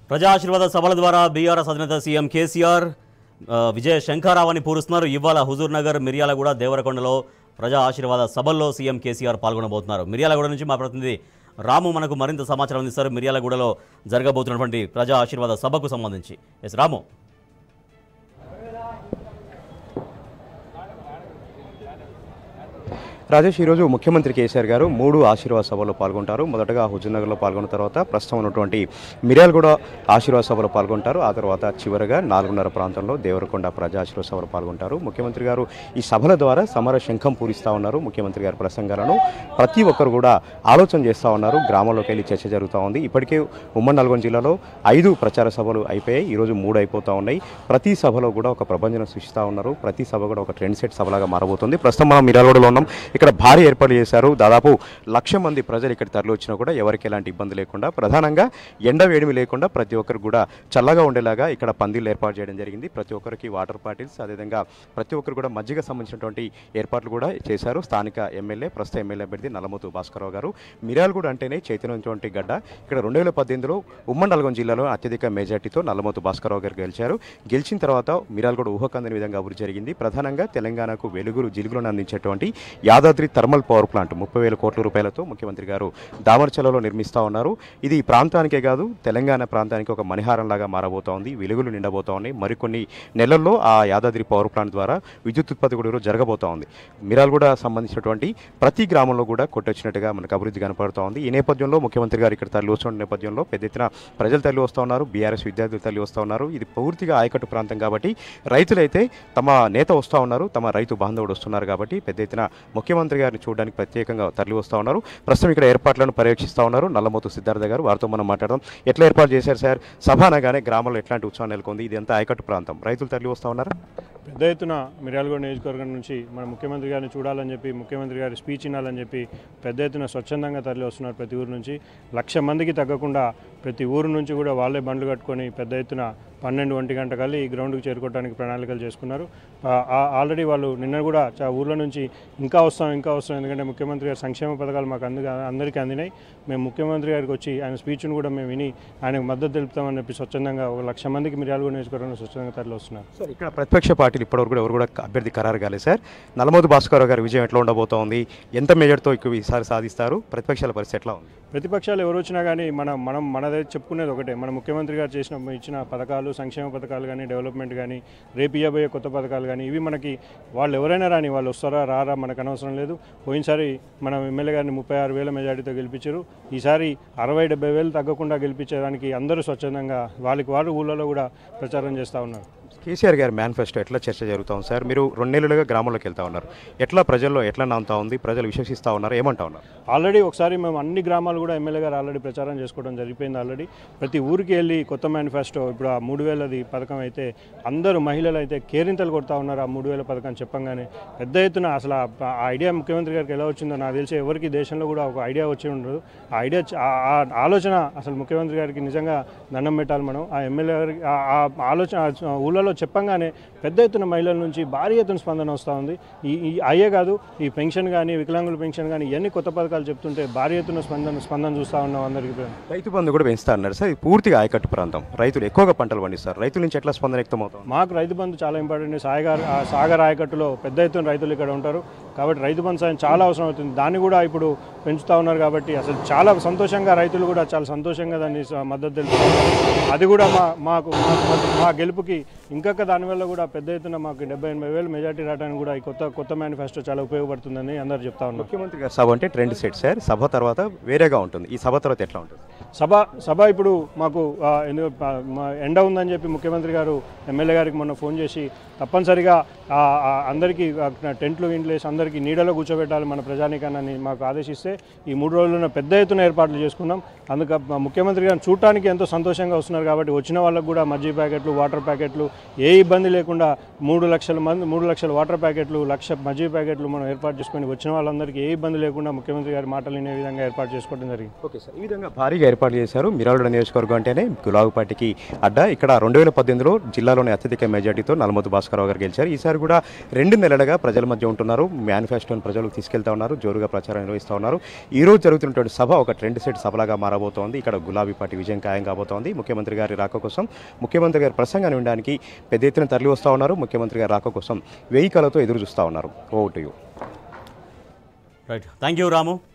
ప్రజా ఆశీర్వాద సభల ద్వారా బీఆర్ఎస్ అధినేత సీఎం కేసీఆర్ ఆ, విజయ శంఖారావాన్ని పూరుస్తున్నారు ఇవాళ హుజూర్ నగర్ మిర్యాలగూడ దేవరకొండలో ప్రజా ఆశీర్వాద సభల్లో సీఎం కేసీఆర్ పాల్గొనబోతున్నారు మిర్యాలగూడ నుంచి మా ప్రతినిధి రాము మనకు మరింత సమాచారం అందిస్తారు మిర్యాలగూడలో జరగబోతున్నటువంటి ప్రజా ఆశీర్వాద సభకు సంబంధించి ఎస్ రాము రాజేష్ ఈరోజు ముఖ్యమంత్రి కేసీఆర్ గారు మూడు ఆశీర్వాద సభలో పాల్గొంటారు మొదటగా హుజూర్నగర్లో పాల్గొన్న తర్వాత ప్రస్తుతం ఉన్నటువంటి మిర్యాలగూడ ఆశీర్వాద సభలో పాల్గొంటారు ఆ తర్వాత చివరగా నాలుగున్నర ప్రాంతంలో దేవరకొండ ప్రజా ఆశీర్వాద సభలో పాల్గొంటారు ముఖ్యమంత్రి గారు ఈ సభల ద్వారా సమర శంఖం పూరిస్తూ ఉన్నారు ముఖ్యమంత్రి గారి ప్రసంగాలను ప్రతి ఒక్కరు కూడా ఆలోచన చేస్తూ ఉన్నారు గ్రామంలోకి వెళ్ళి చర్చ జరుగుతూ ఉంది ఇప్పటికే ఉమ్మడి నల్గొండ జిల్లాలో ఐదు ప్రచార సభలు అయిపోయాయి ఈరోజు మూడు అయిపోతూ ఉన్నాయి ప్రతి సభలో కూడా ఒక ప్రభంజనం సృష్టిస్తూ ఉన్నారు ప్రతి సభ కూడా ఒక ట్రెండ్ సెట్ సభలాగా మారబోతుంది ప్రస్తుతం మనం మిర్యాలగూడలో ఉన్నాం ఇక్కడ భారీ ఏర్పాట్లు చేశారు దాదాపు లక్ష మంది ప్రజలు ఇక్కడ తరలి వచ్చినా కూడా ఎవరికి ఎలాంటి ఇబ్బంది లేకుండా ప్రధానంగా ఎండ వేడిమి లేకుండా ప్రతి ఒక్కరు కూడా చల్లగా ఉండేలాగా ఇక్కడ పందిళ్ళు ఏర్పాటు చేయడం జరిగింది ప్రతి ఒక్కరికి వాటర్ బాటిల్స్ అదేవిధంగా ప్రతి ఒక్కరు కూడా మజ్జిగ సంబంధించినటువంటి ఏర్పాట్లు కూడా చేశారు స్థానిక ఎమ్మెల్యే ప్రస్తుత ఎమ్మెల్యే అభ్యర్థి నల్లమోతు భాస్కరరావు గారు మిర్యాలగూడ అంటేనే చైతన్యమైనటువంటి గడ్డ ఇక్కడ రెండు వేల పద్దెనిమిదిలో ఉమ్మడి నల్గొండ జిల్లాలో అత్యధిక మెజార్టీతో నల్లమోతు భాస్కరరావు గారు గెలిచారు గెలిచిన తర్వాత మిర్యాలగూడ ఊహకందని విధంగా అభివృద్ధి జరిగింది ప్రధానంగా తెలంగాణకు వెలుగులు జిలుగులను అందించేటువంటి యాదాద్రి థర్మల్ పవర్ ప్లాంట్ ముప్పై వేల కోట్ల రూపాయలతో ముఖ్యమంత్రి గారు దామరచలలో నిర్మిస్తూ ఉన్నారు ఇది ఈ ప్రాంతానికే కాదు తెలంగాణ ప్రాంతానికి ఒక మణిహారంలాగా మారబోతోంది వెలుగులు నిండబోతా ఉన్నాయి మరికొన్ని నెలల్లో ఆ యాదాద్రి పవర్ ప్లాంట్ ద్వారా విద్యుత్ ఉత్పత్తి కూడా ఈరోజు జరగబోతా ఉంది మిరాల్గూడ సంబంధించినటువంటి ప్రతి గ్రామంలో కూడా కొట్టొచ్చినట్టుగా మనకు అభివృద్ధి కనపడుతూ ఉంది ఈ నేపథ్యంలో ముఖ్యమంత్రి గారు ఇక్కడ తరలి వస్తున్న నేపథ్యంలో పెద్ద ఎత్తున ప్రజలు తరలి వస్తూ ఉన్నారు బీఆర్ఎస్ విద్యార్థులు తరలి వస్తూ ఉన్నారు ఇది పూర్తిగా ఆయకట్టు ప్రాంతం కాబట్టి రైతులైతే తమ నేత వస్తూ ఉన్నారు తమ రైతు బాంధవుడు వస్తున్నారు కాబట్టి పెద్ద ఎత్తున ముఖ్యమంత్రి గారిని చూడడానికి ప్రత్యేకంగా తరలి వస్తూ ఉన్నారు ప్రస్తుతం ఇక్కడ ఏర్పాట్లను పర్యవేక్షిస్తూ ఉన్నారు నల్లమోతు సిద్ధార్థ గారు వారితో మనం మాట్లాడదాం ఎట్లా ఏర్పాటు చేశారు సార్ సభ అనగానే గ్రామంలో ఎట్లాంటి ఉత్సవం నెలకొంది ఇది అంతా ఆయకట్టు ప్రాంతం రైతులు తరలి వస్తూ ఉన్నారా పెద్ద ఎత్తున మిర్యాలగూడ నియోజకవర్గం నుంచి మన ముఖ్యమంత్రి గారిని చూడాలని చెప్పి ముఖ్యమంత్రి గారి స్పీచ్ వినాలని చెప్పి పెద్ద ఎత్తున స్వచ్ఛందంగా తరలి వస్తున్నారు ప్రతి ఊరు నుంచి లక్ష మందికి తగ్గకుండా ప్రతి ఊరు నుంచి కూడా వాళ్ళే బండ్లు కట్టుకొని పెద్ద ఎత్తున పన్నెండు ఒంటి గంట కల్లి ఈ గ్రౌండ్కి చేరుకోవడానికి ప్రణాళికలు చేసుకున్నారు ఆ- ఆ- ఆల్రెడీ వాళ్ళు నిన్న కూడా చా ఊర్ల నుంచి ఇంకా వస్తాం ఇంకా వస్తాం ఎందుకంటే ముఖ్యమంత్రి గారి సంక్షేమ పథకాలు మాకు అందు అందరికీ అందినాయి మేము ముఖ్యమంత్రి గారికి వచ్చి ఆయన స్పీచ్ను కూడా మేము విని ఆయనకు మద్దతు తెలుపుతామని చెప్పి స్వచ్ఛందంగా ఒక లక్ష మందికి మిర్యాలగూడ నియోజకవర్గంలో స్వచ్ఛందంగా తరలి వస్తున్నారు సార్ ఇక్కడ ప్రతిపక్ష పార్టీలు ఇప్పటివరకు కూడా ఎవరు కూడా అభ్యర్థి ఖరారు కాలేదు సార్ నల్లమోదు భాస్కర్ గారి విజయం ఎట్లా ఉండబోతోంది ఎంత మెజార్టీతో ఎక్కువ ఈసారి సాధిస్తారు ప్రతిపక్షాల పరిస్థితి ఎట్లా ఉంది ప్రతిపక్షాలు ఎవరు వచ్చినా కానీ మనం మనం మనదే చెప్పుకునేది ఒకటే మన ముఖ్యమంత్రి గారు చేసిన ఇచ్చిన పథకాలు సంక్షేమ పథకాలు కానీ డెవలప్మెంట్ కానీ రేపు ఇవ్వబోయే కొత్త పథకాలు కానీ ఇవి మనకి వాళ్ళు ఎవరైనా రాని వాళ్ళు వస్తారా రారా మనకు అనవసరం లేదు పోయినసారి మనం ఎమ్మెల్యే గారిని ముప్పై ఆరు వేల మెజార్టీతో గెలిపించారు ఈసారి అరవై డెబ్బై వేలు తగ్గకుండా గెలిపించడానికి అందరూ స్వచ్ఛందంగా వాళ్ళకి వారు ఊళ్ళలో కూడా ప్రచారం చేస్తూ ఉన్నారు కేసీఆర్ గారి మేనిఫెస్టో ఎట్లా చర్చ జరుగుతా ఉంది సార్ మీరు రెండు నెలలుగా గ్రామంలోకి వెళ్తా ఉన్నారు ఎట్లా ప్రజల్లో ఎట్లా నాంతా ఉంది ప్రజలు విశ్వసిస్తూ ఉన్నారు ఏమంటా ఉన్నారు ఆల్రెడీ ఒకసారి మేము అన్ని గ్రామాలు కూడా ఎమ్మెల్యే గారు ఆల్రెడీ ప్రచారం చేసుకోవడం జరిగిపోయింది ఆల్రెడీ ప్రతి ఊరికి వెళ్ళి కొత్త మేనిఫెస్టో ఇప్పుడు ఆ మూడు వేలది పథకం అయితే అందరూ మహిళలు అయితే కేరింతలు కొడతా ఉన్నారు ఆ మూడు వేల పథకం చెప్పంగానే పెద్ద ఎత్తున అసలు ఆ ఆ ఐడియా ముఖ్యమంత్రి గారికి ఎలా వచ్చిందో నాకు తెలిసి ఎవరికి దేశంలో కూడా ఒక ఐడియా వచ్చి ఉండదు ఆ ఐడియా చ- ఆ ఆ ఆలోచన అసలు ముఖ్యమంత్రి గారికి నిజంగా దండం పెట్టాలి మనం ఆ ఎమ్మెల్యే గారికి ఆ ఆ ఆలోచన ఆ ఊళ్ళలో చెప్పంగానే పెద్ద ఎత్తున మహిళల నుంచి భారీ ఎత్తున స్పందన వస్తూ ఉంది ఈ ఈ అయ్యే కాదు ఈ పెన్షన్ కానీ వికలాంగుల పెన్షన్ కానీ ఇవన్నీ కొత్త పథకాలు చెప్తుంటే భారీ ఎత్తున స్పందన స్పందన చూస్తూ ఉన్నాం అందరికీ రైతు బంధు కూడా పెంచుతా అన్నారు సార్ ఇది పూర్తిగా ఆయకట్టు ప్రాంతం రైతులు ఎక్కువగా పంటలు పండిస్తారు రైతుల నుంచి ఎట్లా స్పందన వ్యక్తం అవుతుంది మాకు రైతు బంధు చాలా ఇంపార్టెంట్ సాగర్ ఆ సాగర్ ఆయకట్టులో పెద్ద ఎత్తున రైతులు ఇక్కడ ఉంటారు కాబట్టి రైతు బంధు సాయం చాలా అవసరం అవుతుంది దాన్ని కూడా ఇప్పుడు పెంచుతా ఉన్నారు కాబట్టి అసలు చాలా సంతోషంగా రైతులు కూడా చాలా సంతోషంగా దాన్ని స- మద్దతు తెలుపుతున్నారు అది కూడా మా మాకు మా- మా గెలుపుకి ఇంకొక దానివల్ల కూడా పెద్ద ఎత్తున మాకు డెబ్బై ఎనభై వేలు మెజార్టీ రావడానికి కూడా ఈ కొత్త కొత్త మేనిఫెస్టో చాలా ఉపయోగపడుతుందని అందరు చెప్తా ఉన్నారు ముఖ్యమంత్రి గారి సభ అంటే ట్రెండ్ సెట్ సార్ సభ తర్వాత వేరేగా ఉంటుంది ఈ సభ తర్వాత ఎట్లా ఉంటుంది సభ సభ ఇప్పుడు మాకు ఆ, ఎందుకు ఆ, మా ఎండ ఉందని చెప్పి ముఖ్యమంత్రి గారు ఎమ్మెల్యే గారికి మొన్న ఫోన్ చేసి తప్పనిసరిగా ఆ, ఆ, అందరికీ ఆ, టెంట్లు ఇంట్లు వేసి అందరికీ నీడలో కూర్చోబెట్టాలి మన ప్రజానికాన్ని మాకు ఆదేశిస్తే ఈ మూడు రోజుల్లో పెద్ద ఎత్తున ఏర్పాట్లు చేసుకున్నాం అందుకు మా ముఖ్యమంత్రి గారిని చూడటానికి ఎంతో సంతోషంగా వస్తున్నారు కాబట్టి వచ్చిన వాళ్ళకు కూడా మజ్జి ప్యాకెట్లు వాటర్ ప్యాకెట్లు ఏ ఇబ్బంది లేకుండా మూడు లక్షల మంది మూడు లక్షల వాటర్ ప్యాకెట్లు లక్ష మజ్జి ప్యాకెట్లు మనం ఏర్పాటు చేసుకొని వచ్చిన వాళ్ళందరికీ ఏ ఇబ్బంది లేకుండా ముఖ్యమంత్రి గారి మాటలు వినే విధంగా ఏర్పాటు చేసుకోవడం జరిగింది ఓకే సార్ ఈ విధంగా భారీగా ఏర్పాటు చేశారు మిరాలగూడ నియోజకవర్గం అంటేనే గులాబీ పార్టీకి అడ్డా ఇక్కడ రెండు వేల పద్దెనిమిదిలో జిల్లాలోని అత్యధిక మెజార్టీతో నల్లమోతు భాస్కరరావు గారు గెలిచారు ఈసారి కూడా రెండు నెలలుగా ప్రజల మధ్య ఉంటున్నారు మేనిఫెస్టోని ప్రజలకు తీసుకెళ్తా ఉన్నారు జోరుగా ప్రచారం నిర్వహిస్తూ ఉన్నారు ఈ రోజు జరుగుతున్నటువంటి సభ ఒక ట్రెండ్ సెట్ సభలాగా మారబోతోంది ఇక్కడ గులాబీ పార్టీ విజయం ఖాయం కాబోతోంది ముఖ్యమంత్రి గారి రాక కోసం ముఖ్యమంత్రి గారి ప్రసంగాన్ని వినడానికి పెద్ద ఎత్తున తరలి వస్తూ ఉన్నారు ముఖ్యమంత్రి గారి రాక కోసం వెయ్యి కళతో ఎదురు చూస్తూ ఉన్నారు ఓటు యూ రైట్ థ్యాంక్ యూ రాము